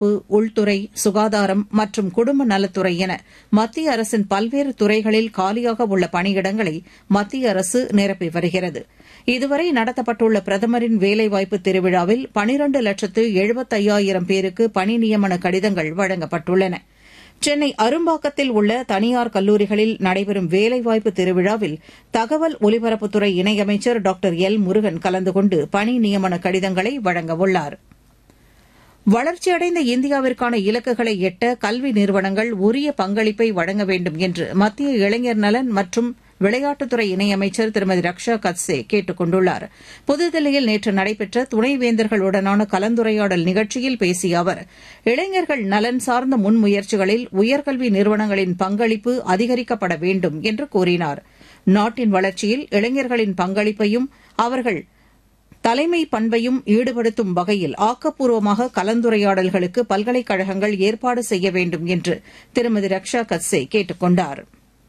உள்துறை சுகாதாரம் மற்றும் குடும்ப நலத்துறை என மத்திய அரசின் பல்வேறு துறைகளில் காலியாக உள்ள பணியிடங்களை மத்திய அரசு நிரப்பி வருகிறது இதுவரை நடத்தப்பட்டுள்ள பிரதமரின் வேலைவாய்ப்பு திருவிழாவில் பனிரண்டு லட்சத்து எழுபத்தையாயிரம் பேருக்கு பணி நியமன கடிதங்கள் வழங்கப்பட்டுள்ளன சென்னை அரும்பாக்கத்தில் உள்ள தனியார் கல்லூரிகளில் நடைபெறும் வேலைவாய்ப்பு திருவிழாவில் தகவல் ஒலிபரப்புத்துறை இணையமைச்சர் டாக்டர் எல் முருகன் கலந்து கொண்டு பணி நியமன கடிதங்களை வழங்கவுள்ளார் வளர்ச்சியடைந்த இந்தியாவிற்கான இலக்குகளை எட்ட கல்வி நிறுவனங்கள் உரிய பங்களிப்பை வழங்க வேண்டும் என்று மத்திய இளைஞர் நலன் மற்றும் விளையாட்டுத்துறை இணையமைச்சர் திருமதி ரக்ஷா கத்சே கேட்டுக் கொண்டுள்ளார் புதுதில்லியில் நேற்று நடைபெற்ற துணைவேந்தர்களுடனான கலந்துரையாடல் நிகழ்ச்சியில் பேசிய அவர் இளைஞர்கள் நலன் சார்ந்த முன்முயற்சிகளில் உயர்கல்வி நிறுவனங்களின் பங்களிப்பு அதிகரிக்கப்பட வேண்டும் என்று கூறினார் நாட்டின் வளர்ச்சியில் இளைஞர்களின் பங்களிப்பையும் அவர்கள் தலைமை பண்பையும் ஈடுபடுத்தும் வகையில் ஆக்கப்பூர்வமாக கலந்துரையாடல்களுக்கு பல்கலைக்கழகங்கள் ஏற்பாடு செய்ய வேண்டும் என்று திருமதி ரக்ஷா கத்சே கேட்டுக் கொண்டாா்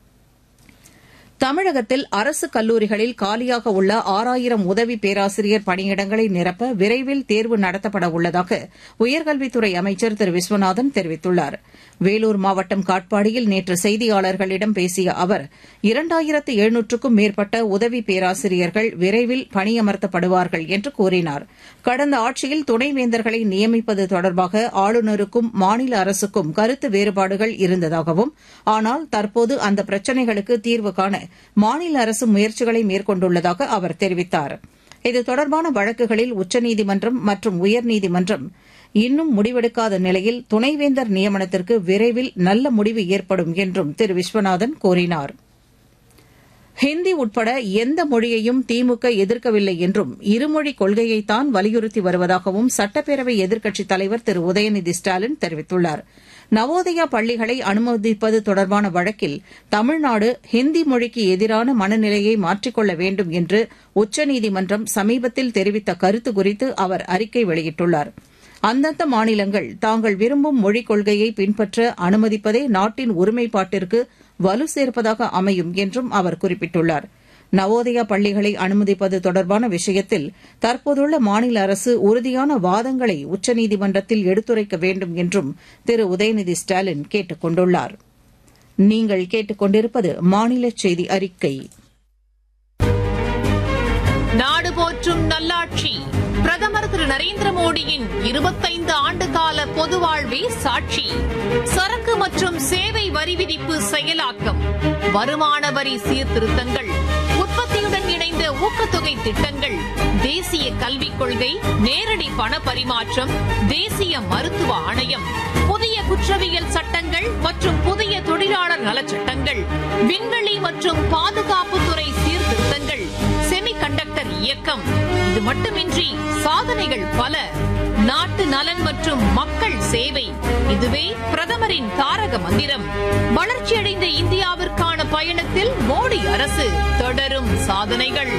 தமிழகத்தில் அரசு கல்லூரிகளில் காலியாக உள்ள ஆறாயிரம் உதவி பேராசிரியர் பணியிடங்களை நிரப்ப விரைவில் தேர்வு நடத்தப்பட உள்ளதாக உயர்கல்வித்துறை அமைச்சர் திரு விஸ்வநாதன் தெரிவித்துள்ளார் வேலூர் மாவட்டம் காட்பாடியில் நேற்று செய்தியாளர்களிடம் பேசிய அவர் இரண்டாயிரத்து எழுநூற்றுக்கும் மேற்பட்ட உதவி பேராசிரியர்கள் விரைவில் பணியமர்த்தப்படுவார்கள் என்று கூறினார் கடந்த ஆட்சியில் துணைவேந்தர்களை நியமிப்பது தொடர்பாக ஆளுநருக்கும் மாநில அரசுக்கும் கருத்து வேறுபாடுகள் இருந்ததாகவும் ஆனால் தற்போது அந்த பிரச்சினைகளுக்கு தீர்வு காண மாநில அரசு முயற்சிகளை மேற்கொண்டுள்ளதாக அவர் தெரிவித்தார் இது தொடர்பான வழக்குகளில் உச்சநீதிமன்றம் மற்றும் உயர்நீதிமன்றம் இன்னும் முடிவெடுக்காத நிலையில் துணைவேந்தர் நியமனத்திற்கு விரைவில் நல்ல முடிவு ஏற்படும் என்றும் திரு விஸ்வநாதன் கூறினார் ஹிந்தி உட்பட எந்த மொழியையும் திமுக எதிர்க்கவில்லை என்றும் இருமொழிக் கொள்கையைத்தான் வலியுறுத்தி வருவதாகவும் சட்டப்பேரவை எதிர்க்கட்சித் தலைவர் திரு உதயநிதி ஸ்டாலின் தெரிவித்துள்ளார் நவோதயா பள்ளிகளை அனுமதிப்பது தொடர்பான வழக்கில் தமிழ்நாடு ஹிந்தி மொழிக்கு எதிரான மனநிலையை மாற்றிக்கொள்ள வேண்டும் என்று உச்சநீதிமன்றம் சமீபத்தில் தெரிவித்த கருத்து குறித்து அவர் அறிக்கை வெளியிட்டுள்ளார் அந்தந்த மாநிலங்கள் தாங்கள் விரும்பும் மொழிக் கொள்கையை பின்பற்ற அனுமதிப்பதே நாட்டின் ஒருமைப்பாட்டிற்கு வலு சேர்ப்பதாக அமையும் என்றும் அவர் குறிப்பிட்டுள்ளார் நவோதயா பள்ளிகளை அனுமதிப்பது தொடர்பான விஷயத்தில் தற்போதுள்ள மாநில அரசு உறுதியான வாதங்களை உச்சநீதிமன்றத்தில் எடுத்துரைக்க வேண்டும் என்றும் திரு உதயநிதி ஸ்டாலின் கேட்டுக் கொண்டுள்ளார் நீங்கள் கேட்டுக்கொண்டிருப்பது மாநில செய்தி அறிக்கை நாடு போற்றும் நல்லாட்சி பிரதமர் திரு நரேந்திர மோடியின் இருபத்தைந்து ஆண்டு கால பொது வாழ்வே சாட்சி சரக்கு மற்றும் சேவை வரி விதிப்பு செயலாக்கம் வருமான வரி சீர்திருத்தங்கள் உற்பத்தியுடன் இணைந்த ஊக்கத்தொகை திட்டங்கள் தேசிய கல்விக் கொள்கை நேரடி பண பரிமாற்றம் தேசிய மருத்துவ ஆணையம் புதிய குற்றவியல் சட்டங்கள் மற்றும் புதிய தொழிலாளர் நலச்சட்டங்கள் விண்வெளி மற்றும் பாதுகாப்புத்துறை சீர்திருத்தங்கள் செமி கண்டக்டர் இயக்கம் இது மட்டுமின்றி சாதனைகள் பல நாட்டு நலன் மற்றும் மக்கள் சேவை இதுவே பிரதமரின் தாரக மந்திரம் வளர்ச்சியடைந்த இந்தியாவிற்கான பயணத்தில் மோடி அரசு தொடரும் சாதனைகள்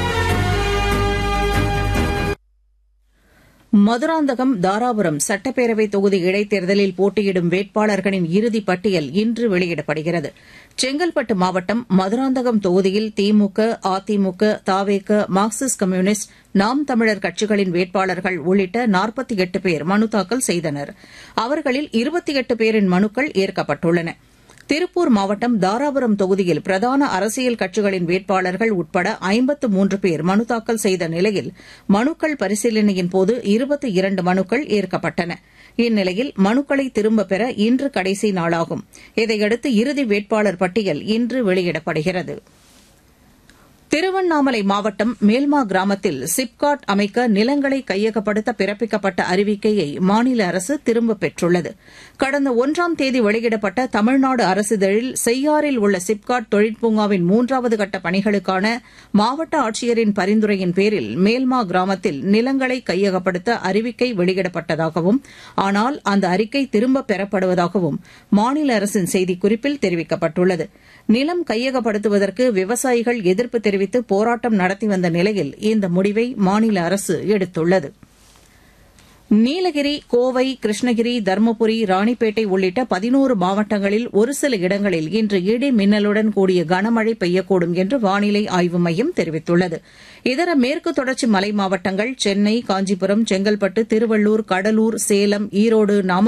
மதுராந்தகம் தாராபுரம் சட்டப்பேரவை தொகுதி இடைத்தேர்தலில் போட்டியிடும் வேட்பாளர்களின் இறுதிப் பட்டியல் இன்று வெளியிடப்படுகிறது செங்கல்பட்டு மாவட்டம் மதுராந்தகம் தொகுதியில் திமுக அதிமுக தாவேக மார்க்சிஸ்ட் கம்யூனிஸ்ட் நாம் தமிழர் கட்சிகளின் வேட்பாளர்கள் உள்ளிட்ட நாற்பத்தி எட்டு பேர் மனு தாக்கல் செய்தனர் அவர்களில் இருபத்தி எட்டு பேரின் மனுக்கள் ஏற்கப்பட்டுள்ளன திருப்பூர் மாவட்டம் தாராபுரம் தொகுதியில் பிரதான அரசியல் கட்சிகளின் வேட்பாளர்கள் உட்பட ஐம்பத்து மூன்று பேர் மனு தாக்கல் செய்த நிலையில் மனுக்கள் பரிசீலனையின் போது இருபத்தி இரண்டு மனுக்கள் ஏற்கப்பட்டன இந்நிலையில் மனுக்களை திரும்பப் பெற இன்று கடைசி நாளாகும் இதையடுத்து இறுதி வேட்பாளர் பட்டியல் இன்று வெளியிடப்படுகிறது திருவண்ணாமலை மாவட்டம் மேல்மா கிராமத்தில் சிப்காட் அமைக்க நிலங்களை கையகப்படுத்த பிறப்பிக்கப்பட்ட அறிவிக்கையை மாநில அரசு திரும்பப் பெற்றுள்ளது கடந்த ஒன்றாம் தேதி வெளியிடப்பட்ட தமிழ்நாடு அரசிதழில் செய்யாறில் உள்ள சிப்காட் தொழிற்பூங்காவின் மூன்றாவது கட்ட பணிகளுக்கான மாவட்ட ஆட்சியரின் பரிந்துரையின் பேரில் மேல்மா கிராமத்தில் நிலங்களை கையகப்படுத்த அறிவிக்கை வெளியிடப்பட்டதாகவும் ஆனால் அந்த அறிக்கை திரும்பப் பெறப்படுவதாகவும் மாநில அரசின் செய்திக்குறிப்பில் தெரிவிக்கப்பட்டுள்ளது நிலம் கையகப்படுத்துவதற்கு விவசாயிகள் எதிர்ப்பு தெரிவித்து போராட்டம் நடத்தி வந்த நிலையில் இந்த முடிவை மாநில அரசு எடுத்துள்ளது நீலகிரி கோவை கிருஷ்ணகிரி தருமபுரி ராணிப்பேட்டை உள்ளிட்ட பதினோரு மாவட்டங்களில் ஒரு சில இடங்களில் இன்று இடி மின்னலுடன் கூடிய கனமழை பெய்யக்கூடும் என்று வானிலை ஆய்வு மையம் தெரிவித்துள்ளது இதர மேற்கு தொடர்ச்சி மலை மாவட்டங்கள் சென்னை காஞ்சிபுரம் செங்கல்பட்டு திருவள்ளூர் கடலூர் சேலம் ஈரோடு நாமக்கல்